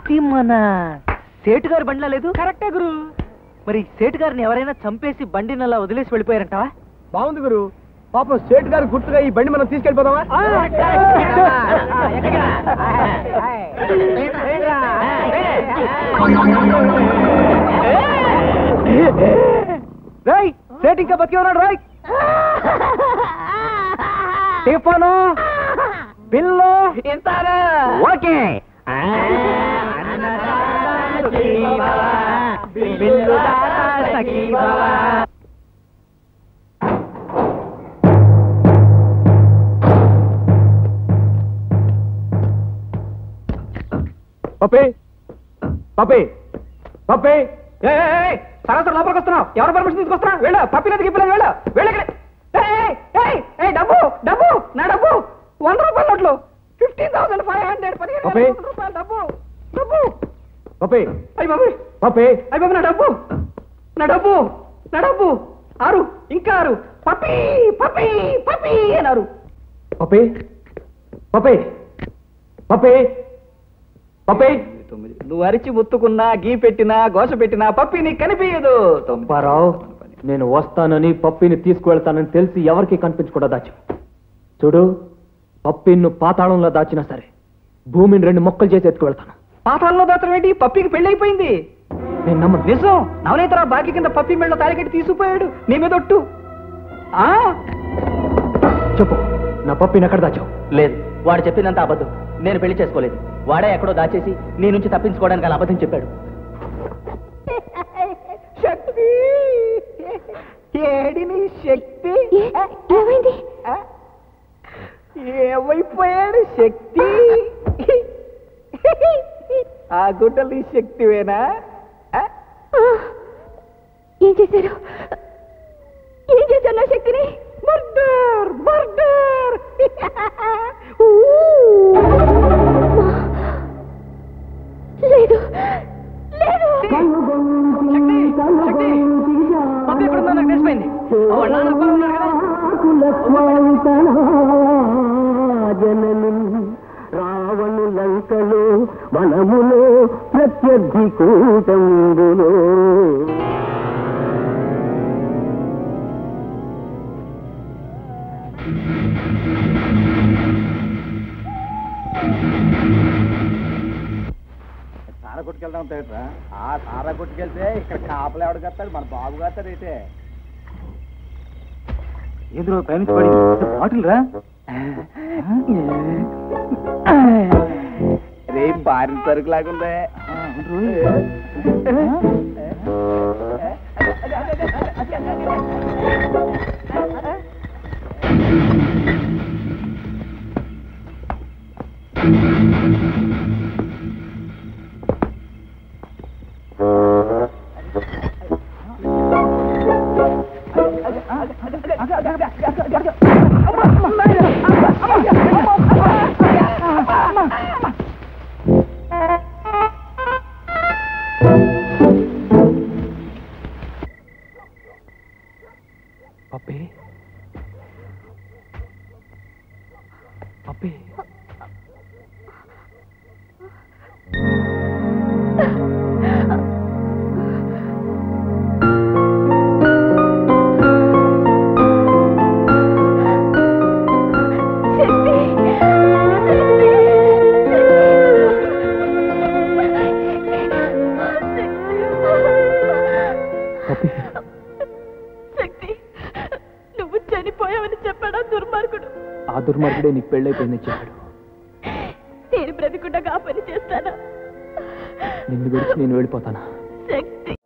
ఇది మన సేటు గారి బండిలా లేదు కరెక్టే గురు మరి సేటు గారిని ఎవరైనా చంపేసి బండిని అలా వదిలేసి వెళ్ళిపోయారంటావా బాగుంది గురు పాపం స్టేట్ గారు గుర్తుగా ఈ బండి మనం తీసుకెళ్ళిపోదామా రైట్ సేట్ ఇంకా బతికే ఉన్నాడు రైట్ టిఫను బిల్లు ఓకే పప్పి పప్పి పప్పి సరాసరి లోపలికి వస్తున్నావు ఎవరు పర్మిషన్ తీసుకొస్తున్నా వెళ్ళ పప్పి లేదు గిప్పలేదు వెళ్ళ వెళ్ళ డబ్బు డబ్బు నా డబ్బు వంద రూపాయల నోట్లు ఫిఫ్టీన్ థౌసండ్ ఫైవ్ హండ్రెడ్ పదిహేను రూపాయలు డబ్బు డబ్బు పప్పి అయ్యి బాబు పప్పి అయ్యి బాబు నా డబ్బు నా డబ్బు నా డబ్బు ఆరు ఇంకా ఆరు పప్పి పప్పి పప్పి అన్నారు పప్పి పప్పి పప్పి పప్పి నువ్వు అరిచి ముత్తుకున్నా గీ పెట్టినా గోస పెట్టినా పప్పి నీకు కనిపించదు తొంపారావు నేను వస్తానని పప్పిని తీసుకువెళ్తానని తెలిసి ఎవరికి కనిపించకుండా దాచు చూడు పప్పిన్ను పాతాళంలో దాచినా సరే భూమిని రెండు మొక్కలు చేసి ఎత్తుకువెళ్తాను పాతాల్లో దాత్రం ఏంటి పప్పికి పెళ్లి అయిపోయింది నేను నమ్మను నిజం నవనేతర బాకీ కింద పప్పి మెళ్ళ తాలికెట్టి తీసుకుపోయాడు నీ మీద ఒట్టు ఆ చెప్పు నా పప్పిని ఎక్కడ దాచావు లేదు వాడు చెప్పిందంత అబద్ధం నేను పెళ్లి చేసుకోలేదు వాడే ఎక్కడో దాచేసి నీ నుంచి తప్పించుకోవడానికి అలా అబద్ధం చెప్పాడు శక్తి ఏడి నీ శక్తి ఏమైంది ఆ? ఏమైపోయాడు శక్తి ఆ గుడ్డలు నీ శక్తివేనా ఆ? ఆ, ఏం చేశారు ఏం చేశారు నా శక్తిని మర్డర్ మర్డర్ లేదు లేదు శక్తి శక్తి పప్పి ఎక్కడుందో నాకు తెలిసిపోయింది ఓ, వాళ్ళ నాన్న అబ్బాయి ఉన్నారు కదా జననం రావణు లంకలో వనములో ప్రత్యర్థి కూటంబులో సారా కొట్టుకెళ్దాం తేట్రా ఆ సారా కొట్టుకెళ్తే ఇక్కడ కాపలు ఎవడు కత్తాడు మన బాబు కత్తాడు అయితే ఎదురు పైనుంచి పడి బాటిల్ రా రే పారిన సరుకు లాగుందే పప్పి పప్పి శక్తి పప్పి శక్తి నువ్వు చనిపోయావని చెప్పాడా దుర్మార్గుడు ఆ దుర్మార్గుడే నీకు పెళ్ళైపోయిందని చెప్పాడు నేను బ్రతికుండా ఆ పని చేస్తానా నిన్ను విడిచి నేను వెళ్ళిపోతానా శక్తి